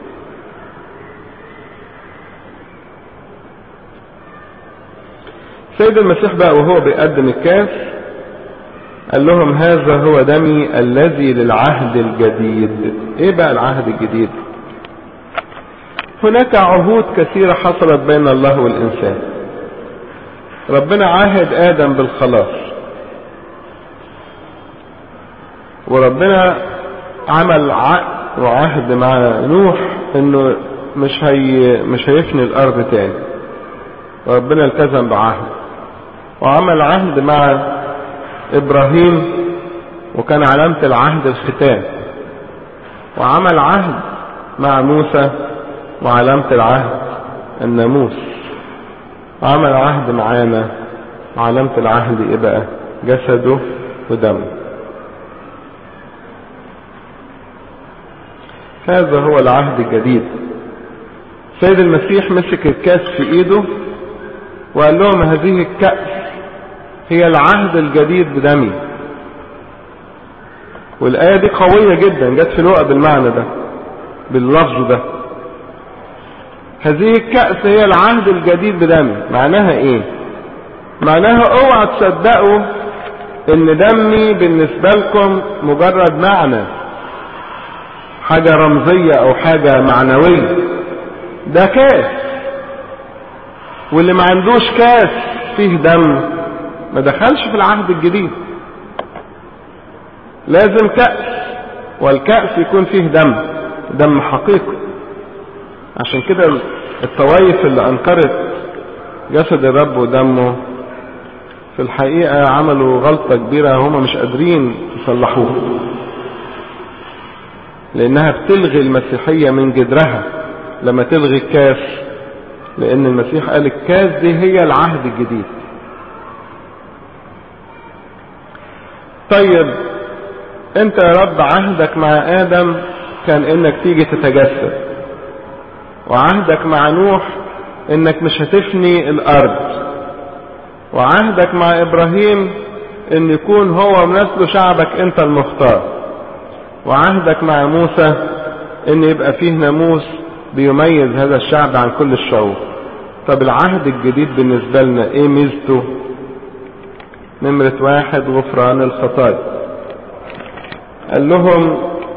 سيد المسيح بقى وهو بيقدم الكاس قال لهم هذا هو دمي الذي للعهد الجديد ايه بقى العهد الجديد هناك عهود كثيرة حصلت بين الله والإنسان ربنا عاهد آدم بالخلاص وربنا عمل عقد وعهد مع نوح انه مش هي مش هيفني الارض تاني وربنا التزم بعهد وعمل عهد مع ابراهيم وكان علامة العهد الختان وعمل عهد مع موسى وعلامة العهد الناموس وعمل عهد معانا وعلامة العهد ايه بقى جسده ودمه هذا هو العهد الجديد سيد المسيح مسك الكاس في ايده وقال لهم هذه الكأس هي العهد الجديد بدمي والآية دي قوية جدا جت في لقى بالمعنى ده باللفظ ده هذه الكأس هي العهد الجديد بدمي معناها ايه معناها اوعى تصدقوا ان دمي بالنسبة لكم مجرد معنى حاجة رمزية او حاجة معنوية ده كاس واللي ما عندوش كاس فيه دم ما دخلش في العهد الجديد لازم كأس والكأس يكون فيه دم دم حقيقي عشان كده الطوائف اللي انكرت جسد الرب ودمه في الحقيقة عملوا غلطة كبيرة هما مش قادرين يصلحوها لانها بتلغي المسيحية من جدرها لما تلغي الكاس لان المسيح قال الكاس دي هي العهد الجديد طيب انت يا رب عهدك مع ادم كان انك تيجي تتجسد وعهدك مع نوح انك مش هتفني الارض وعهدك مع ابراهيم ان يكون هو ونسله شعبك انت المختار وعهدك مع موسى ان يبقى فيه ناموس بيميز هذا الشعب عن كل الشعوب طب العهد الجديد بالنسبة لنا ايه ميزته نمرة واحد غفران الخطايا قال لهم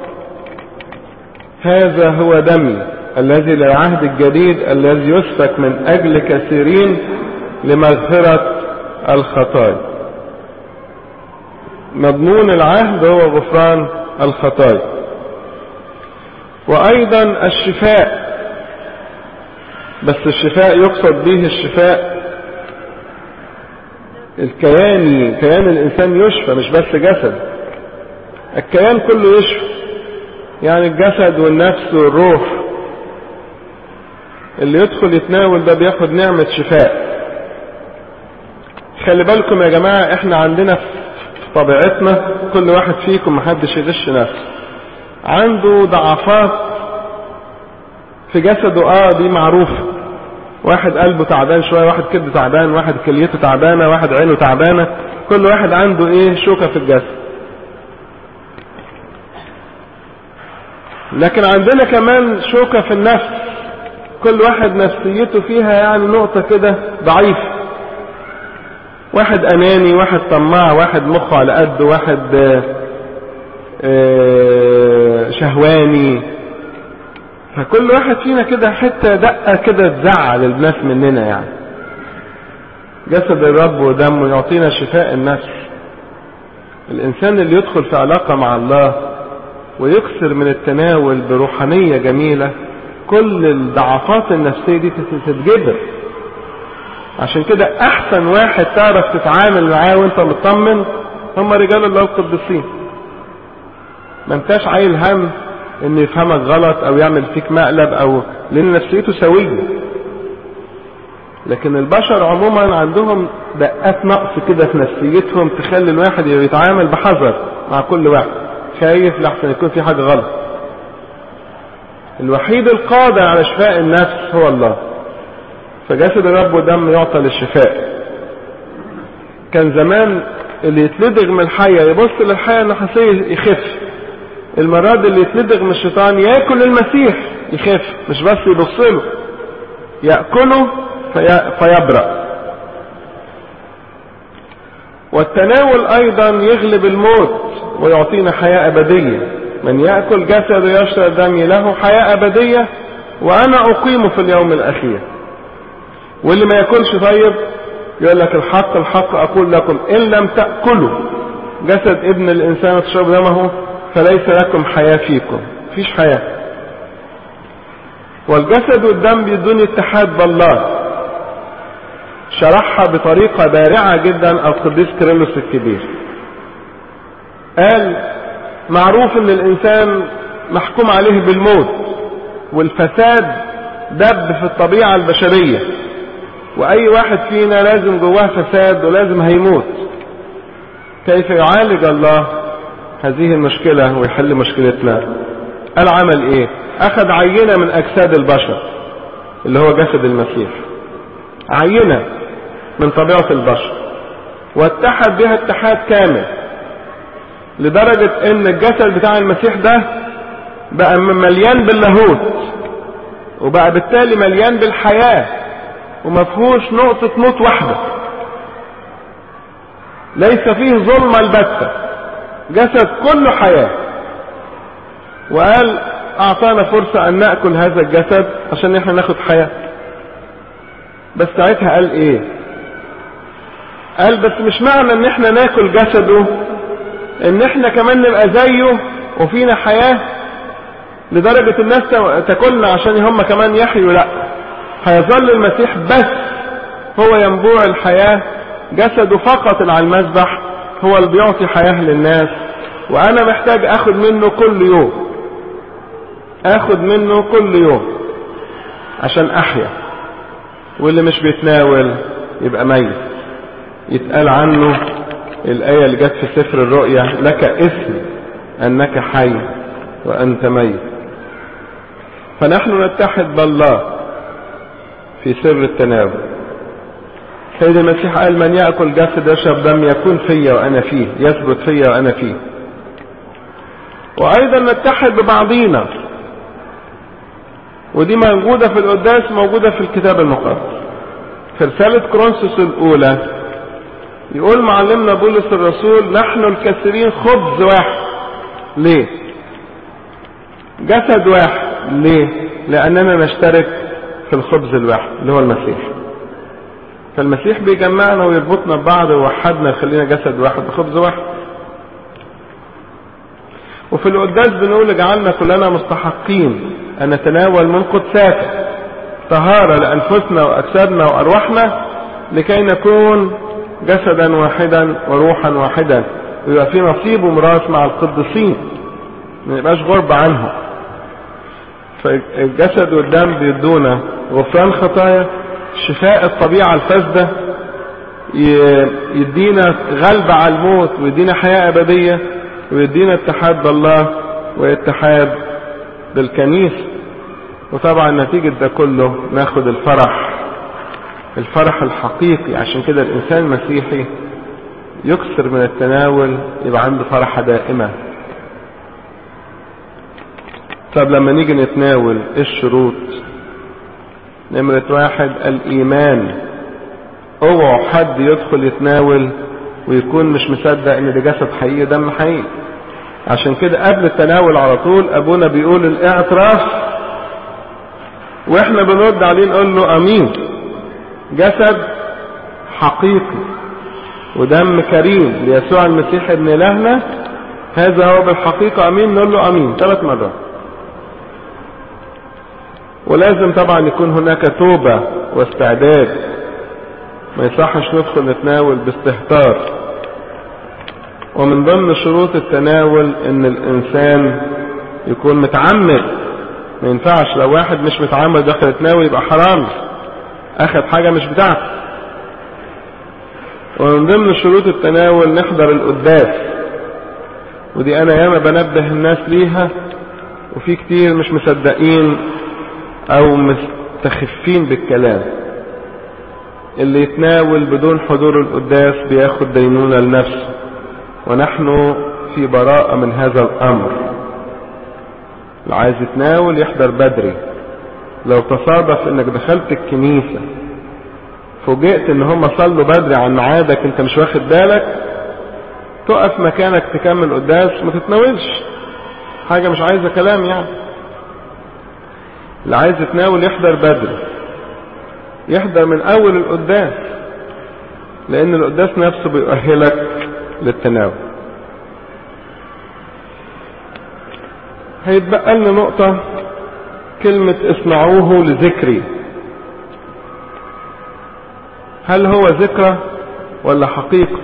هذا هو دمي الذي للعهد الجديد الذي يسفك من اجل كثيرين لمغفرة الخطايا مضمون العهد هو غفران الخطايا وايضا الشفاء بس الشفاء يقصد به الشفاء الكياني كيان الانسان يشفى مش بس جسد الكيان كله يشفى يعني الجسد والنفس والروح اللي يدخل يتناول ده بياخد نعمة شفاء خلي بالكم يا جماعة احنا عندنا في طبيعتنا كل واحد فيكم محدش يغش نفسه عنده ضعفات في جسده اه دي معروفة واحد قلبه تعبان شوية واحد كبده تعبان واحد كليته تعبانة واحد عينه تعبانة كل واحد عنده ايه شوكة في الجسد لكن عندنا كمان شوكة في النفس كل واحد نفسيته فيها يعني نقطة كده ضعيفة واحد اناني واحد طماع واحد مخه على قد واحد شهواني فكل واحد فينا كده حتة دقة كده تزعل الناس مننا يعني جسد الرب ودمه يعطينا شفاء النفس الانسان اللي يدخل في علاقة مع الله ويكثر من التناول بروحانية جميلة كل الضعفات النفسية دي تتجبر عشان كده احسن واحد تعرف تتعامل معاه وانت مطمن هم رجال الله القديسين ما انتاش عايل هم ان يفهمك غلط او يعمل فيك مقلب او لان نفسيته سوية لكن البشر عموما عندهم دقات نقص كده في نفسيتهم تخلي الواحد يتعامل بحذر مع كل واحد خايف لحسن يكون في حاجة غلط الوحيد القادر على شفاء النفس هو الله فجسد الرب ودم يعطى للشفاء كان زمان اللي يتلدغ من الحية يبص للحية النحاسية يخف المرة دي اللي يتلدغ من الشيطان ياكل المسيح يخف مش بس يبص له يأكله في فيبرأ والتناول ايضا يغلب الموت ويعطينا حياة ابدية من يأكل جسد ويشرب دمي له حياة ابدية وانا اقيمه في اليوم الاخير واللي ما ياكلش طيب يقول لك الحق الحق اقول لكم ان لم تأكلوا جسد ابن الانسان وتشرب دمه فليس لكم حياة فيكم مفيش حياة والجسد والدم بيدون اتحاد بالله شرحها بطريقة بارعة جدا القديس كيرلس الكبير قال معروف ان الانسان محكوم عليه بالموت والفساد دب في الطبيعة البشرية واي واحد فينا لازم جواه فساد ولازم هيموت كيف يعالج الله هذه المشكلة ويحل مشكلتنا قال عمل ايه اخذ عينة من اجساد البشر اللي هو جسد المسيح عينة من طبيعة البشر واتحد بها اتحاد كامل لدرجة ان الجسد بتاع المسيح ده بقى مليان باللاهوت وبقى بالتالي مليان بالحياة ومفهوش نقطة موت واحدة ليس فيه ظلمة البتة جسد كله حياة وقال اعطانا فرصة ان نأكل هذا الجسد عشان احنا ناخد حياة بس ساعتها قال ايه قال بس مش معنى ان احنا ناكل جسده ان احنا كمان نبقى زيه وفينا حياة لدرجة الناس تاكلنا عشان هم كمان يحيوا لا هيظل المسيح بس هو ينبوع الحياة جسده فقط اللي على المذبح هو اللي بيعطي حياة للناس وانا محتاج اخد منه كل يوم اخد منه كل يوم عشان احيا واللي مش بيتناول يبقى ميت يتقال عنه الآية اللي جت في سفر الرؤيا لك اسم أنك حي وأنت ميت فنحن نتحد بالله في سر التناول سيد المسيح قال من يأكل جسد يشرب دم يكون فيا وأنا فيه يثبت فيا وأنا فيه وأيضا نتحد ببعضينا ودي موجودة في القداس موجودة في الكتاب المقدس في رسالة كرونسوس الأولى يقول معلمنا بولس الرسول نحن الكثيرين خبز واحد ليه جسد واحد ليه لأننا نشترك في الخبز الواحد اللي هو المسيح فالمسيح بيجمعنا ويربطنا ببعض ويوحدنا يخلينا جسد واحد وخبز واحد وفي القداس بنقول اجعلنا كلنا مستحقين أن نتناول من قدساته طهارة لأنفسنا وأجسادنا وأرواحنا لكي نكون جسدا واحدا وروحا واحدا ويبقى في نصيب وميراث مع القديسين ما يبقاش غرب عنهم فالجسد والدم بيدونا غفران خطايا شفاء الطبيعة الفاسدة يدينا غلبة على الموت ويدينا حياة أبدية ويدينا اتحاد بالله واتحاد بالكنيسة وطبعا نتيجة ده كله ناخد الفرح الفرح الحقيقي عشان كده الإنسان المسيحي يكثر من التناول يبقى عنده فرحة دائمة طب لما نيجي نتناول ايه الشروط نمرة واحد الإيمان اوعوا حد يدخل يتناول ويكون مش مصدق ان ده جسد حقيقي دم حقيقي عشان كده قبل التناول على طول ابونا بيقول الاعتراف واحنا بنرد عليه نقول له امين جسد حقيقي ودم كريم ليسوع المسيح ابن الهنا هذا هو بالحقيقة امين نقول له امين ثلاث مرات ولازم طبعا يكون هناك توبة واستعداد ما يصحش ندخل نتناول باستهتار ومن ضمن شروط التناول ان الانسان يكون متعمد ما ينفعش لو واحد مش متعمد داخل يتناول يبقى حرام اخذ حاجة مش بتاعته ومن ضمن شروط التناول نحضر القداس ودي انا ياما بنبه الناس ليها وفي كتير مش مصدقين او مستخفين بالكلام اللي يتناول بدون حضور القداس بياخد دينونة لنفسه ونحن في براءة من هذا الامر اللي عايز يتناول يحضر بدري لو تصادف انك دخلت الكنيسة فوجئت ان هم صلوا بدري عن ميعادك انت مش واخد بالك تقف مكانك تكمل قداس ما تتناولش حاجة مش عايزة كلام يعني اللي عايز يتناول يحضر بدري يحضر من اول القداس لان القداس نفسه بيؤهلك للتناول هيتبقى لنا نقطة كلمة اصنعوه لذكري هل هو ذكرى ولا حقيقة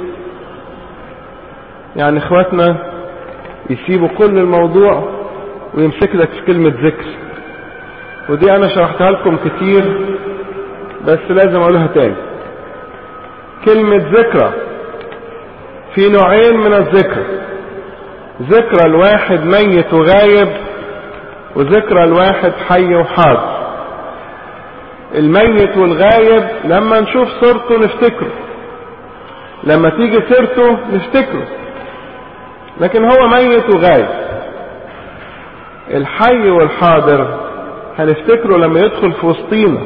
يعني اخواتنا يسيبوا كل الموضوع ويمسك لك في كلمة ذكر ودي انا شرحتها لكم كتير بس لازم اقولها تاني كلمة ذكرى في نوعين من الذكر ذكرى الواحد ميت وغايب وذكرى الواحد حي وحاضر الميت والغايب لما نشوف صورته نفتكره لما تيجي سيرته نفتكره لكن هو ميت وغايب الحي والحاضر هنفتكره لما يدخل في وسطينا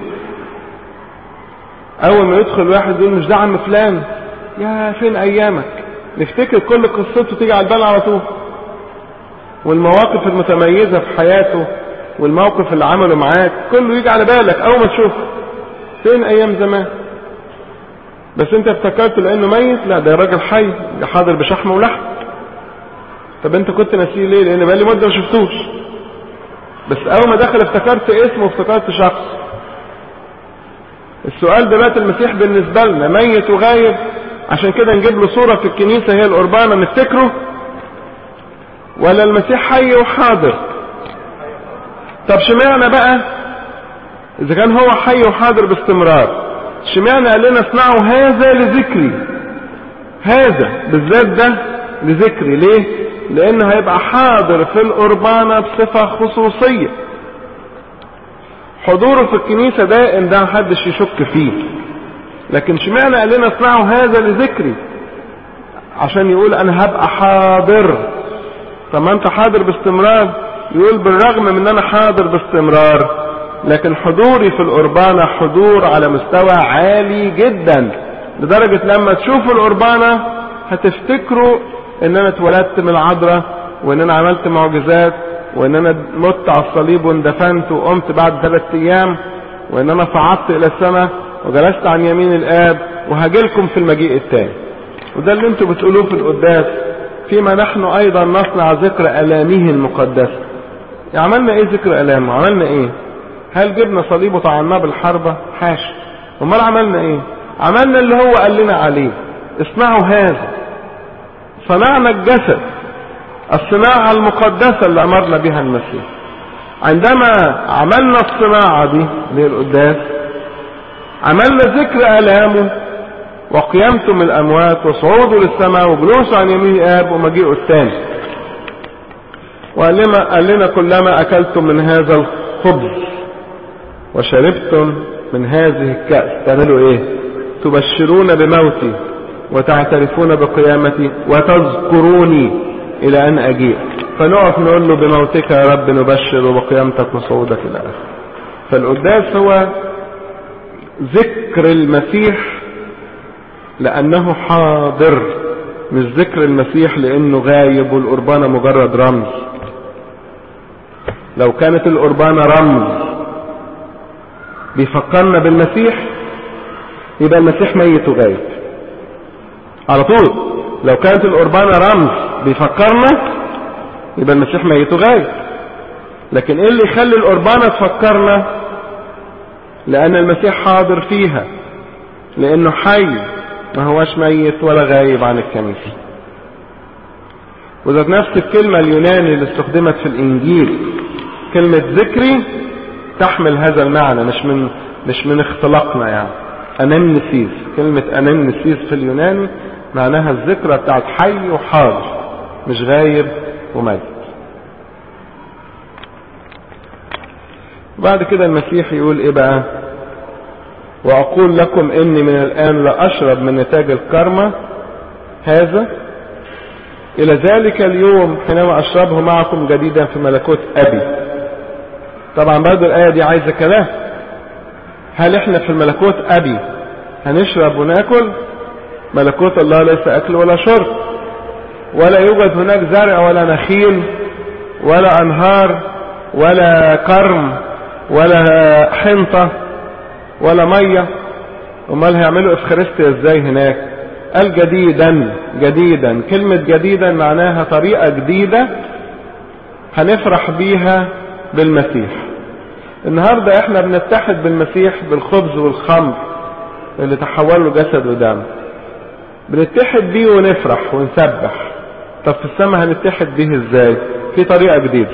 اول ما يدخل واحد يقول مش ده عم فلان يا فين ايامك نفتكر كل قصته تيجي على البال على طول والمواقف المتميزة في حياته والموقف اللي عمله معاك كله يجي على بالك اول ما تشوفه فين ايام زمان بس انت افتكرت لانه ميت لا ده راجل حي ده حاضر بشحم ولحم طب انت كنت ناسيه ليه لان بقالي مده ما شفتوش بس اول ما دخل افتكرت اسمه وافتكرت شخص السؤال دلوقتي المسيح بالنسبه لنا ميت وغايب عشان كده نجيب له صوره في الكنيسه هي القربانه نفتكره ولا المسيح حي وحاضر طب شمعنا بقى اذا كان هو حي وحاضر باستمرار شمعنا قال لنا اصنعوا هذا لذكري هذا بالذات ده لذكري ليه لانه هيبقى حاضر في القربانة بصفة خصوصية حضوره في الكنيسة دائم ده محدش يشك فيه لكن شمعنا قال لنا اصنعوا هذا لذكري عشان يقول انا هبقى حاضر طب ما انت حاضر باستمرار يقول بالرغم من ان انا حاضر باستمرار لكن حضوري في القربانة حضور على مستوى عالي جدا لدرجة لما تشوفوا القربانة هتفتكروا ان انا اتولدت من العذراء وان انا عملت معجزات وان انا مت على الصليب واندفنت وقمت بعد ثلاث ايام وان انا صعدت الى السماء وجلست عن يمين الاب وهجيلكم في المجيء التاني وده اللي انتوا بتقولوه في القداس فيما نحن ايضا نصنع ذكر الامه المقدسه عملنا ايه ذكر الامه عملنا ايه هل جبنا صليب وطعناه بالحربة حاشا امال عملنا ايه عملنا اللي هو قال لنا عليه اصنعوا هذا صنعنا الجسد الصناعة المقدسة اللي امرنا بها المسيح عندما عملنا الصناعة دي اللي هي القداس عملنا ذكر الامه وقيامته من الاموات وصعوده للسماء وجلوسه عن يمين الاب ومجيئه الثاني وقال لنا, قال لنا كلما اكلتم من هذا الخبز وشربتم من هذه الكأس تعملوا ايه تبشرون بموتي وتعترفون بقيامتي وتذكروني الى ان اجيء فنقف نقول له بموتك يا رب نبشر وبقيامتك وصعودك الى اخره فالقداس هو ذكر المسيح لانه حاضر مش ذكر المسيح لانه غايب والقربانة مجرد رمز لو كانت القربانة رمز بيفكرنا بالمسيح يبقى المسيح ميت وغايب على طول لو كانت القربانة رمز بيفكرنا يبقى المسيح ميت وغايب لكن ايه اللي يخلي القربانة تفكرنا لان المسيح حاضر فيها لانه حي ما هوش ميت ولا غايب عن الكنيسة وذات نفس الكلمة اليوناني اللي استخدمت في الانجيل كلمة ذكري تحمل هذا المعنى مش من مش من اختلاقنا يعني انمنسيس كلمة انمنسيس في اليوناني معناها الذكرى بتاعت حي وحاضر مش غايب وميت بعد كده المسيح يقول ايه بقى واقول لكم اني من الان لا اشرب من نتاج الكرمة هذا الى ذلك اليوم حينما اشربه معكم جديدا في ملكوت ابي طبعا برضه الآية دي عايزة كلام هل احنا في الملكوت أبي هنشرب وناكل ملكوت الله ليس أكل ولا شرب ولا يوجد هناك زرع ولا نخيل ولا أنهار ولا كرم ولا حنطة ولا مية امال هيعملوا افخارستيا ازاي هناك قال جديدا جديدا كلمة جديدا معناها طريقة جديدة هنفرح بيها بالمسيح النهاردة احنا بنتحد بالمسيح بالخبز والخمر اللي تحولوا جسد ودم بنتحد بيه ونفرح ونسبح طب في السماء هنتحد بيه ازاي في طريقة جديدة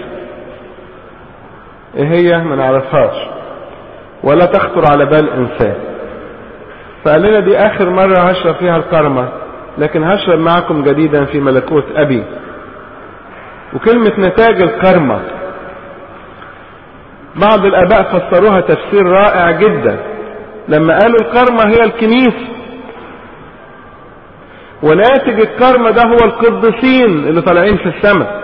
ايه هي ما نعرفهاش ولا تخطر على بال انسان فقال لنا دي اخر مرة هشرب فيها الكرمة لكن هشرب معكم جديدا في ملكوت ابي وكلمة نتاج الكرمة بعض الاباء فسروها تفسير رائع جدا لما قالوا الكرمة هي الكنيسة وناتج الكرمة ده هو القديسين اللي طالعين في السماء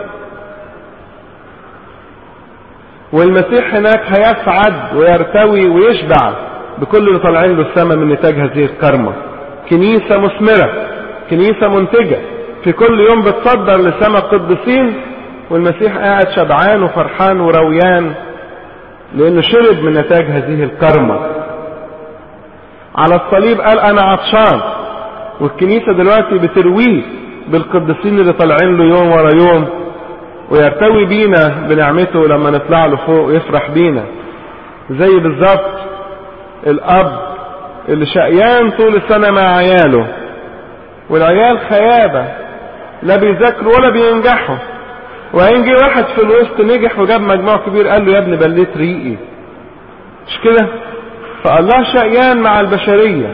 والمسيح هناك هيسعد ويرتوي ويشبع بكل اللي طالعين له السماء من نتاج هذه الكرمة كنيسة مثمرة كنيسة منتجة في كل يوم بتصدر للسماء قديسين والمسيح قاعد شبعان وفرحان ورويان لانه شرب من نتاج هذه الكرمة على الصليب قال انا عطشان والكنيسة دلوقتي بترويه بالقديسين اللي طالعين له يوم ورا يوم ويرتوي بينا بنعمته لما نطلع له فوق ويفرح بينا زي بالظبط الاب اللي شقيان طول السنة مع عياله والعيال خيابة لا بيذاكروا ولا بينجحوا وهيجي واحد في الوسط نجح وجاب مجموع كبير قال له يا ابني بليت ريقي مش كده فالله شقيان مع البشرية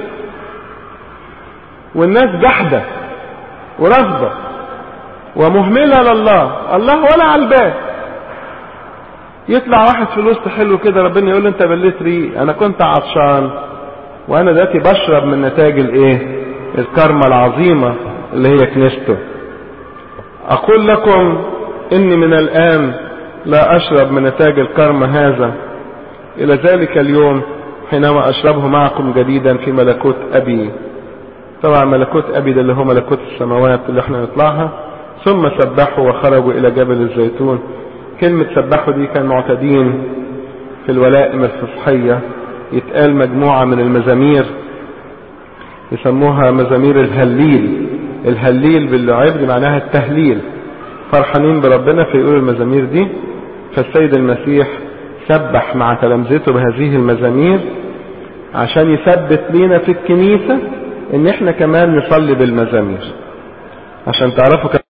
والناس جحدة ورافضة ومهملة لله الله ولا على الباب يطلع واحد في الوسط حلو كده ربنا يقول له انت بليت ريق انا كنت عطشان وانا دلوقتي بشرب من نتاج الايه الكرمة العظيمة اللي هي كنيسته اقول لكم اني من الان لا اشرب من نتاج الكرم هذا الى ذلك اليوم حينما اشربه معكم جديدا في ملكوت ابي طبعا ملكوت ابي ده اللي هو ملكوت السماوات اللي احنا نطلعها ثم سبحوا وخرجوا الى جبل الزيتون كلمة سبحوا دي كان معتادين في الولائم الفصحية يتقال مجموعة من المزامير يسموها مزامير الهليل الهليل بالعبري معناها التهليل فرحانين بربنا فيقولوا المزامير دي فالسيد المسيح سبح مع تلامذته بهذه المزامير عشان يثبت لينا في الكنيسة ان احنا كمان نصلي بالمزامير عشان تعرفوا